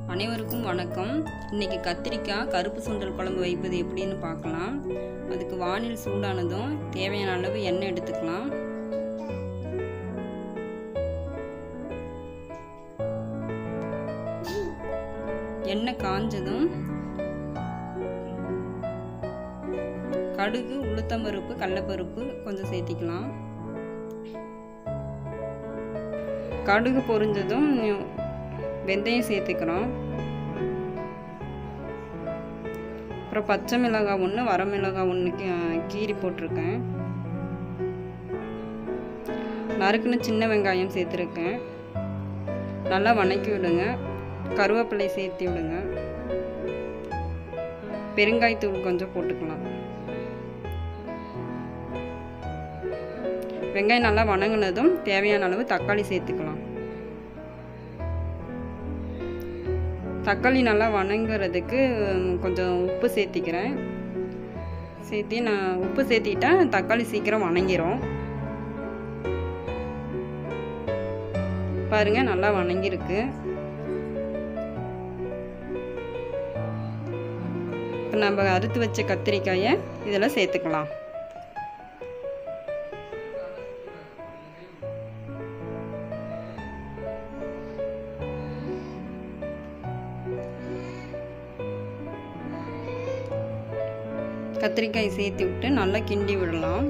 அனைவருக்கும் வணக்கம் இன்னைக்கு கத்திரிக்காய் கருப்பு சுண்டல் குழம்பு வைப்பது எப்படின்னு பார்க்கலாம் அதுக்கு வானில் சூடானதும் தேவையான அளவு எண்ணெய் எடுத்துக்கலாம் எண்ணெய் காஞ்சதும் கடுகு உளுத்தம்பருப்பு கடலப்பருப்பு கொஞ்சம் சேர்த்திக்கலாம் கடுகு பொரிஞ்சதும் வெந்தயம் சேர்த்துக்கிறோம் அப்புறம் பச்சை மிளகாய் ஒன்று வரமிளகாய் ஒன்று கீரி போட்டிருக்கேன் நறுக்குன்னு சின்ன வெங்காயம் சேர்த்துருக்கேன் நல்லா வணக்கி விடுங்க கருவேப்பிலை சேர்த்து விடுங்க பெருங்காயத்தூள் கொஞ்சம் போட்டுக்கலாம் வெங்காயம் நல்லா வணங்கினதும் தேவையான அளவு தக்காளி சேர்த்துக்கலாம் தக்காளி நல்லா வணங்குறதுக்கு கொஞ்சம் உப்பு சேர்த்திக்கிறேன் சேர்த்தி நான் உப்பு சேர்த்திட்டா தக்காளி சீக்கிரம் வணங்கிரும் பாருங்க நல்லா வணங்கியிருக்கு இப்போ நம்ம அறுத்து வச்ச கத்திரிக்காயை இதில் சேர்த்துக்கலாம் கத்திரிக்காய் சேர்த்து விட்டு நல்லா கிண்டி விடலாம்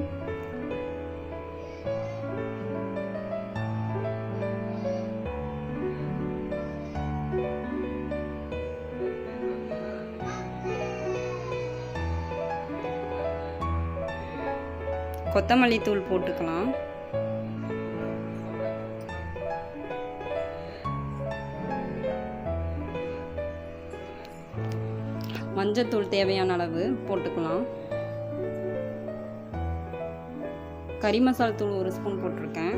கொத்தமல்லி தூள் போட்டுக்கலாம் மஞ்சத்தூள் தேவையான அளவு போட்டுக்கலாம் கறி மசாலா தூள் ஒரு ஸ்பூன் போட்டிருக்கேன்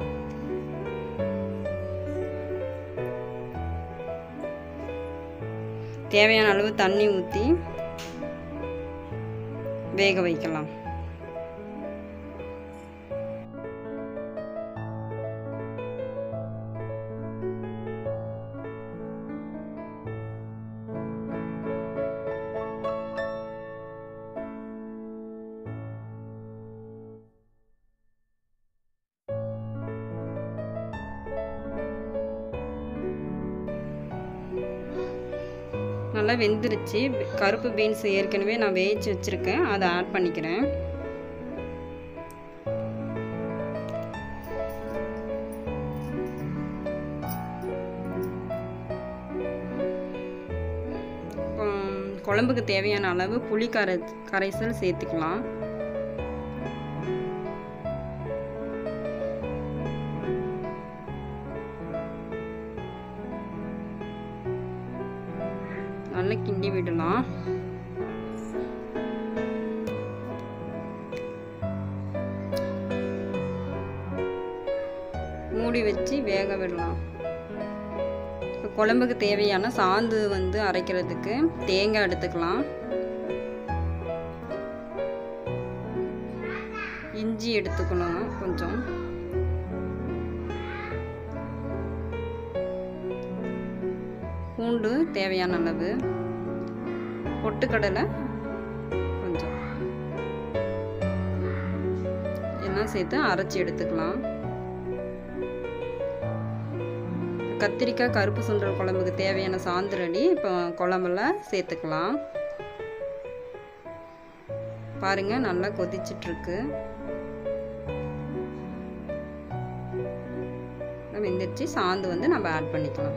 தேவையான அளவு தண்ணி ஊற்றி வேக வைக்கலாம் நல்லா வெந்துருச்சு கருப்பு பீன்ஸ் ஏற்கனவே நான் வேவிச்சு வச்சுருக்கேன் அதை ஆட் பண்ணிக்கிறேன் குழம்புக்கு தேவையான அளவு புளி கரை கரைசல் சேர்த்துக்கலாம் நல்லா கிண்டி விடலாம் மூடி வச்சு வேக விடலாம் இப்போ குழம்புக்கு தேவையான சாந்து வந்து அரைக்கிறதுக்கு தேங்காய் எடுத்துக்கலாம் இஞ்சி எடுத்துக்கணும் கொஞ்சம் பூண்டு தேவையான அளவு பொட்டுக்கடலை கொஞ்சம் எல்லாம் சேர்த்து அரைச்சி எடுத்துக்கலாம் கத்திரிக்காய் கருப்பு சுண்டல் குழம்புக்கு தேவையான சாந்திரடி இப்போ குழம்புல சேர்த்துக்கலாம் பாருங்க நல்லா கொதிச்சிட்ருக்கு வெந்துருச்சு சாந்து வந்து நம்ம ஆட் பண்ணிக்கலாம்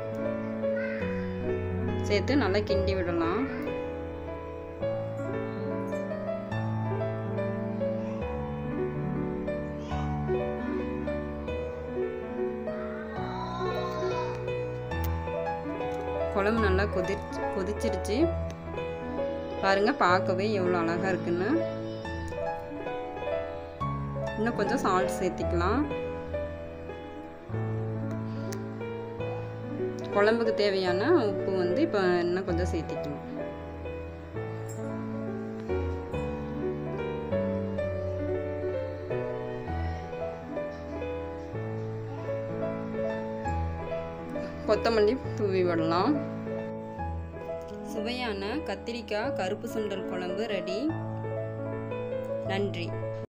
சேர்த்து நல்லா கிண்டி விடலாம் குழம்பு நல்லா கொதி கொதிச்சிருச்சு பாருங்க பார்க்கவே எவ்வளோ அழகாக இருக்குன்னு இன்னும் கொஞ்சம் சால்ட் சேர்த்திக்கலாம் குழம்புக்கு தேவையான உப்பு வந்து இப்போ இன்னும் கொஞ்சம் சேர்த்திக்கணும் கொத்தமல்லி தூவி விடலாம் சுவையான கத்திரிக்காய் கருப்பு சுண்டல் குழம்பு ரெடி நன்றி